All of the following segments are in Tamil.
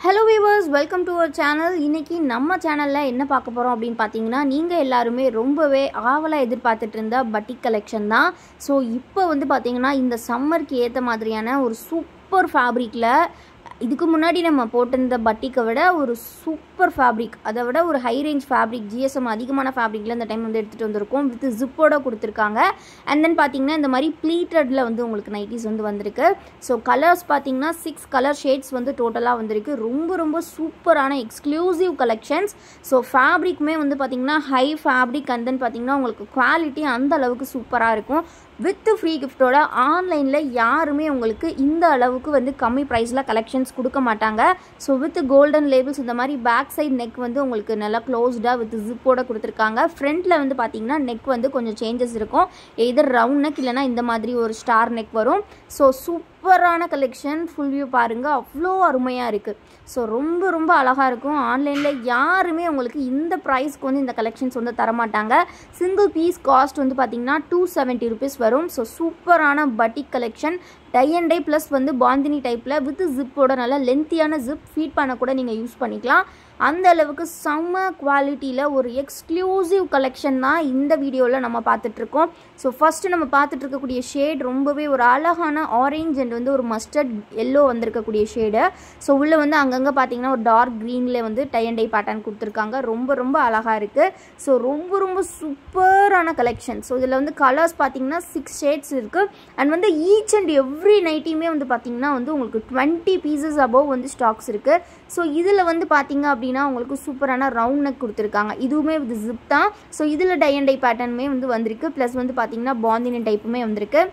hello viewers welcome to our channel இன்னைக்கு நம்ம சேனலில் என்ன பார்க்க போகிறோம் அப்படின்னு பார்த்தீங்கன்னா நீங்கள் எல்லாருமே ரொம்பவே ஆவலாக எதிர்பார்த்துட்டு இருந்த பட்டிக் கலெக்ஷன் தான் ஸோ இப்போ வந்து பார்த்தீங்கன்னா இந்த சம்மருக்கு ஏற்ற மாதிரியான ஒரு சூப்பர் ஃபேப்ரிக்கில் இதுக்கு முன்னாடி நம்ம போட்டிருந்த பட்டிக்கை விட ஒரு சூப்பர் ஃபேப்ரிக் அதை விட ஒரு ஹை ரேஞ்ச் ஃபேப்ரிக் ஜிஎஸ்எம் அதிகமான ஃபேப்ரிக்கில் இந்த டைம் வந்து எடுத்துகிட்டு வந்திருக்கோம் வித் ஜிப்போட கொடுத்துருக்காங்க அண்ட் தென் பார்த்தீங்கன்னா இந்த மாதிரி ப்ளீட்டடில் வந்து உங்களுக்கு நைட்டிஸ் வந்து வந்திருக்கு ஸோ கலர்ஸ் பார்த்தீங்கன்னா சிக்ஸ் கலர் ஷேட்ஸ் வந்து டோட்டலாக வந்திருக்கு ரொம்ப ரொம்ப சூப்பரான எக்ஸ்க்ளூசிவ் கலெக்ஷன்ஸ் ஸோ ஃபேப்ரிக்குமே வந்து பார்த்தீங்கன்னா ஹை ஃபேப்ரிக் அண்ட் தென் பார்த்தீங்கன்னா உங்களுக்கு குவாலிட்டி அந்த அளவுக்கு சூப்பராக இருக்கும் வித் ஃப்ரீ கிஃப்ட்டோட ஆன்லைனில் யாருமே உங்களுக்கு இந்த அளவுக்கு வந்து கம்மி ப்ரைஸில் கலெக்ஷன்ஸ் கொடுக்க மாட்டாங்க ஸோ வித் கோல்டன் லேபிள்ஸ் இந்த மாதிரி பேக் சைட் நெக் வந்து உங்களுக்கு நல்லா க்ளோஸ்டாக வித் ஜிப்போட கொடுத்துருக்காங்க ஃப்ரண்ட்டில் வந்து பார்த்தீங்கன்னா நெக் வந்து கொஞ்சம் சேஞ்சஸ் இருக்கும் எதர் ரவுண்ட் நெக் இல்லைனா இந்த மாதிரி ஒரு ஸ்டார் நெக் வரும் ஸோ சூப்பரான கலெக்ஷன் ஃபுல் வியூ பாருங்கள் அவ்வளோ அருமையாக இருக்குது ஸோ ரொம்ப ரொம்ப அழகாக இருக்கும் ஆன்லைனில் யாருமே உங்களுக்கு இந்த ப்ரைஸ்க்கு வந்து இந்த கலெக்ஷன்ஸ் வந்து தரமாட்டாங்க சிங்கிள் பீஸ் காஸ்ட் வந்து பார்த்தீங்கன்னா டூ செவன்ட்டி ருபீஸ் வரும் ஸோ சூப்பரான batik collection tie and dye plus வந்து பாந்தினி டைப்பில் வித் ஜிப்போட நல்லா லென்த்தியான ஜிப் ஃபீட் பண்ண கூட நீங்கள் யூஸ் பண்ணிக்கலாம் அந்த அளவுக்கு செம்ம குவாலிட்டியில் ஒரு எக்ஸ்க்ளூசிவ் கலெக்ஷன் தான் இந்த வீடியோவில் நம்ம பார்த்துட்ருக்கோம் ஸோ ஃபஸ்ட்டு நம்ம பார்த்துட்டு இருக்கக்கூடிய ஷேட் ரொம்பவே ஒரு அழகான ஆரேஞ்ச் அண்ட் வந்து ஒரு மஸ்டர்ட் எல்லோ வந்திருக்கக்கூடிய ஷேடு ஸோ உள்ளே வந்து அங்கங்கே பார்த்தீங்கன்னா ஒரு டார்க் க்ரீனில் வந்து டை அண்ட் டை பேட்டர்ன் கொடுத்துருக்காங்க ரொம்ப ரொம்ப அழகாக இருக்குது ஸோ ரொம்ப ரொம்ப சூப்பரான கலெக்ஷன் ஸோ இதில் வந்து கலர்ஸ் பார்த்தீங்கன்னா சிக்ஸ் ஷேட்ஸ் இருக்குது அண்ட் வந்து ஈச் அண்ட் எவ்ரி நைட்டியுமே வந்து பார்த்தீங்கன்னா வந்து உங்களுக்கு டுவெண்ட்டி பீசஸ் அபவ் வந்து ஸ்டாக்ஸ் இருக்குது ஸோ இதில் வந்து பார்த்தீங்க அப்படின்னா உங்களுக்கு சூப்பரான ரவுண்ட் நெக் கொடுத்துருக்காங்க இதுவுமே வித் ஜிப் தான் ஸோ இதில் டை அண்ட் டை பேட்டர்னுமே வந்து வந்திருக்கு ப்ளஸ் வந்து பார்த்தீங்கன்னா பாந்தினி டைப்புமே வந்திருக்கு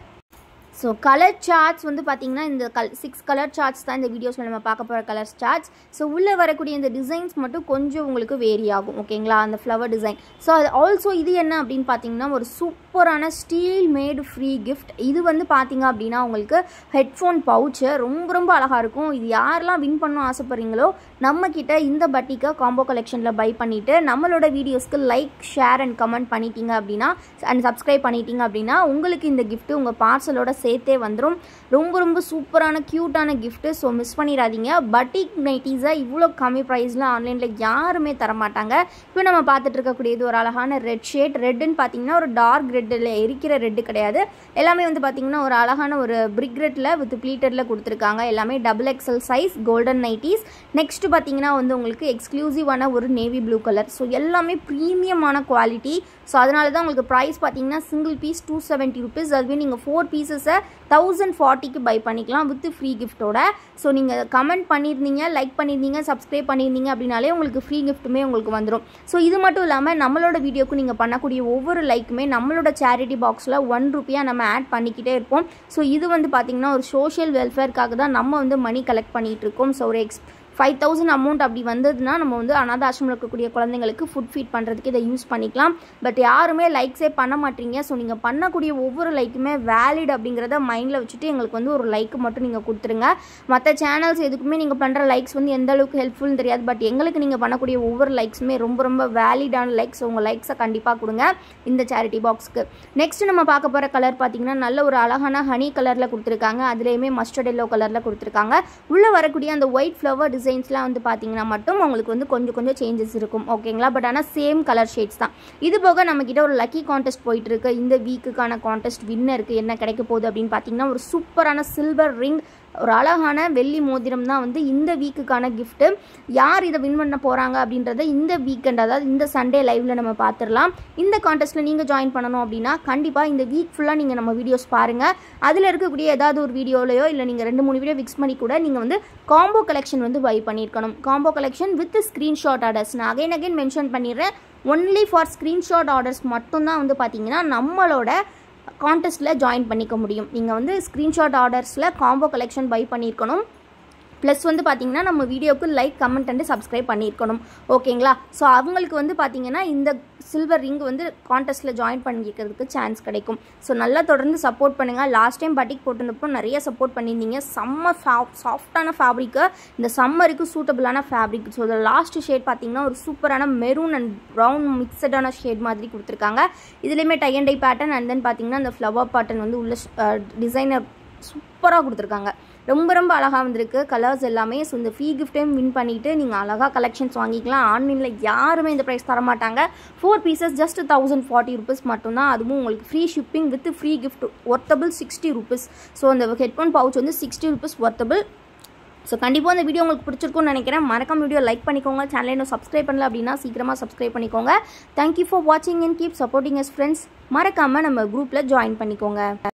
ஸோ கலர் சார்ட்ஸ் வந்து பார்த்திங்கன்னா இந்த கல் சிக்ஸ் கலர் சார்ட்ஸ் தான் இந்த வீடியோஸில் நம்ம பார்க்க போகிற கலர் சார்ட்ஸ் ஸோ உள்ளே வரக்கூடிய இந்த டிசைன்ஸ் மட்டும் கொஞ்சம் உங்களுக்கு வேரி ஆகும் ஓகேங்களா அந்த ஃப்ளவர் டிசைன் ஸோ அது ஆல்சோ இது என்ன அப்படின்னு பார்த்தீங்கன்னா ஒரு சூப்பரான ஸ்டீல் மேடு ஃப்ரீ கிஃப்ட் இது வந்து பார்த்தீங்க அப்படின்னா உங்களுக்கு ஹெட்ஃபோன் பவுச்சு ரொம்ப ரொம்ப அழகாக இருக்கும் இது யாரெல்லாம் வின் பண்ணணும் ஆசைப்பட்றீங்களோ நம்மக்கிட்ட இந்த பட்டிக்கை காம்போ கலெக்ஷனில் பை பண்ணிவிட்டு நம்மளோட வீடியோஸ்க்கு லைக் ஷேர் அண்ட் கமெண்ட் பண்ணிட்டீங்க அப்படின்னா அண்ட் சப்ஸ்கிரைப் பண்ணிட்டீங்க அப்படின்னா உங்களுக்கு இந்த கிஃப்ட்டு உங்கள் பார்சலோட சேர்த்தே வந்துடும் ரொம்ப ரொம்ப சூப்பரான க்யூட்டான கிஃப்ட்டு ஸோ மிஸ் பண்ணிடாதீங்க பட்டிக் நைட்டிஸை இவ்வளோ கம்மி ப்ரைஸில் ஆன்லைனில் யாருமே தரமாட்டாங்க இப்போ நம்ம பார்த்துட்டு இருக்கக்கூடியது ஒரு அழகான ரெட் ஷேட் ரெட்டுன்னு பார்த்தீங்கன்னா ஒரு டார்க் ரெட்டில் எரிக்கிற ரெட்டு கிடையாது எல்லாமே வந்து பார்த்தீங்கன்னா ஒரு அழகான ஒரு பிரிக் ரெட்டில் வித் ப்ளீட்டரில் கொடுத்துருக்காங்க எல்லாமே double XL size golden nighties next பார்த்தீங்கன்னா வந்து உங்களுக்கு எக்ஸ்க்ளூசிவான ஒரு நேவி ப்ளூ கலர் ஸோ எல்லாமே ப்ரீமியமான குவாலிட்டி ஸோ அதனால தான் உங்களுக்கு ப்ரைஸ் பார்த்தீங்கன்னா single piece two seventy rupees அதுவே நீங்கள் ஃபோர் பீசஸை தௌசண்ட் ஃபார்ட்டிக்கு பை பண்ணிக்கலாம் வித் ஃப்ரீ கிஃப்ட்டோட ஸோ நீங்கள் கமெண்ட் பண்ணியிருந்தீங்க லைக் பண்ணியிருந்தீங்க சப்ஸ்கிரைப் பண்ணியிருந்தீங்க அப்படின்னாலே உங்களுக்கு ஃப்ரீ கிஃப்ட்டுமே உங்களுக்கு வந்துடும் ஸோ இது மட்டும் இல்லாமல் நம்மளோட வீடியோக்கு நீங்கள் பண்ணக்கூடிய ஒவ்வொரு லைக்குமே நம்மளோட சேரிட்டி பாக்ஸில் ஒன் ருப்பியாக நம்ம ஆட் பண்ணிக்கிட்டே இருப்போம் ஸோ இது வந்து பார்த்திங்கன்னா ஒரு சோஷியல் வெல்ஃபேர்க்காக தான் நம்ம வந்து மணி கலெக்ட் பண்ணிகிட்டு இருக்கோம் ஸோ ஒரு எக்ஸ் ஃபைவ் தௌசண்ட் அமௌண்ட் அப்படி வந்ததுன்னா நம்ம வந்து அனாத ஆசிரமில் இருக்கக்கூடிய குழந்தைங்களுக்கு ஃபுட் ஃபீட் பண்ணுறதுக்கு இதை யூஸ் பண்ணிக்கலாம் பட் யாருமே லைக்ஸே பண்ண மாட்டீங்க ஸோ நீங்கள் பண்ணக்கூடிய ஒவ்வொரு லைக்குமே வேலிட் அப்படிங்கிறத மைண்டில் வச்சுட்டு எங்களுக்கு வந்து ஒரு லைக் மட்டும் நீங்கள் கொடுத்துருங்க மற்ற சேனல்ஸ் எதுக்குமே நீங்கள் பண்ணுற லைக்ஸ் வந்து எந்த அளவுக்கு ஹெல்ப்ஃபுல்னு தெரியாது பட் எங்களுக்கு நீங்கள் பண்ணக்கூடிய ஒவ்வொரு லைக்ஸுமே ரொம்ப ரொம்ப வேலிடான லைக்ஸ் உங்கள் லைக்ஸை கண்டிப்பாக கொடுங்க இந்த சேரிட்டி பாக்ஸ்க்கு நெக்ஸ்ட் நம்ம பார்க்க போகிற கலர் பார்த்தீங்கன்னா நல்ல ஒரு அழகான ஹனி கலரில் கொடுத்துருக்காங்க அதுலேயுமே மஸ்டர்ட் எல்லோ கலரில் கொடுத்துருக்காங்க உள்ளே வரக்கூடிய அந்த ஒயிட் ஃப்ளவர் டிசைன் டிசைன்ஸ்லாம் வந்து பார்த்தீங்கன்னா மட்டும் உங்களுக்கு வந்து கொஞ்சம் கொஞ்சம் சேஞ்சஸ் இருக்கும் ஓகேங்களா பட் ஆனால் சேம் கலர் ஷேட்ஸ் தான் இது போக நம்மக்கிட்ட ஒரு லக்கி கான்டெஸ்ட் போயிட்டு இருக்கு இந்த வீக்குக்கான கான்டெஸ்ட் வின்னருக்கு என்ன கிடைக்க போகுது அப்படின்னு பார்த்தீங்கன்னா ஒரு சூப்பரான சில்வர் ரிங் ஒரு அழகான வெள்ளி மோதிரம் தான் வந்து இந்த வீக்குக்கான கிஃப்ட்டு யார் இதை வின் பண்ண போகிறாங்க அப்படின்றத இந்த வீக்கெண்ட் அதாவது இந்த சண்டே லைவில் நம்ம பார்த்துடலாம் இந்த கான்டெஸ்ட்டில் நீங்கள் ஜாயின் பண்ணணும் அப்படின்னா கண்டிப்பாக இந்த வீக் ஃபுல்லாக நீங்கள் நம்ம வீடியோஸ் பாருங்கள் அதில் இருக்கக்கூடிய ஏதாவது ஒரு வீடியோலையோ இல்லை நீங்கள் ரெண்டு மூணு வீடியோ ஃபிக்ஸ் பண்ணி கூட நீங்கள் வந்து காம்போ கலெக்ஷன் வந்து பை பண்ணியிருக்கணும் combo collection with screenshot orders நான் அகைன் அகைன் மென்ஷன் பண்ணிடுறேன் ஒன்லி ஃபார் ஸ்க்ரீன்ஷாட் ஆர்டர்ஸ் மட்டும்தான் வந்து பார்த்தீங்கன்னா நம்மளோட கான்டெஸ்ட்டில் ஜாயின் பண்ணிக்க முடியும் நீங்கள் வந்து ஸ்க்ரீன்ஷாட் ஆர்டர்ஸில் காம்போ கலெக்ஷன் பை பண்ணியிருக்கணும் ப்ளஸ் வந்து பார்த்தீங்கன்னா நம்ம வீடியோக்கு லைக் கமெண்ட் அண்டு சப்ஸ்கிரைப் பண்ணியிருக்கணும் ஓகேங்களா ஸோ அவங்களுக்கு வந்து பார்த்தீங்கன்னா இந்த சில்வர் ரிங் வந்து கான்டெஸ்ட்டில் ஜாயின் பண்ணிக்கிறதுக்கு சான்ஸ் கிடைக்கும் ஸோ நல்லா தொடர்ந்து சப்போர்ட் பண்ணுங்கள் லாஸ்ட் டைம் பட்டிக் போட்டிருந்தப்போ நிறைய சப்போர்ட் பண்ணியிருந்தீங்க செம்ம ஃபா சாஃப்டான ஃபேப்ரிக்கு இந்த சம்மருக்கு சூட்டபிளான ஃபேப்ரிக் ஸோ இதில் லாஸ்ட் ஷேட் பார்த்தீங்கன்னா ஒரு சூப்பரான மெரூன் அண்ட் ப்ரௌன் மிக்சடான ஷேட் மாதிரி கொடுத்துருக்காங்க இதுலேயுமே tie and tie pattern and then பார்த்தீங்கன்னா அந்த ஃப்ளவர் பேட்டர்ன் வந்து உள்ள டிசைனர் சூப்பராக கொடுத்துருக்காங்க ரொம்ப ரொம்ப அழகாக வந்திருக்கு கலர்ஸ் எல்லாமே ஸோ இந்த ஃப்ரீ கிஃப்ட்டையும் வின் பண்ணிவிட்டு நீங்கள் அழகாக கலெக்ஷன்ஸ் வாங்கிக்கலாம் ஆன்லைனில் யாருமே இந்த ப்ரைஸ் தர மாட்டாங்க four pieces just thousand forty rupees மட்டும்தான் அதுவும் உங்களுக்கு free shipping with free gift worthable sixty rupees so அந்த ஹெட்ஃபோன் பவுச் வந்து சிக்ஸ்டி ருபீஸ் ஒர்த்தபிள் ஸோ கண்டிப்பாக இந்த வீடியோ உங்களுக்கு பிடிச்சிருக்கும்னு நினைக்கிறேன் மறக்காம வீடியோ லைக் பண்ணிக்கோங்க சேனலை இன்னும் சப்ஸ்கிரைப் பண்ணல அப்படின்னா சீக்கிரமாக சப்ஸ்கிரைப் பண்ணிக்கோங்க தேங்க்யூ ஃபார் வாட்சிங் and keep supporting yes friends மறக்காமல் நம்ம குரூப்பில் ஜாயின் பண்ணிக்கோங்க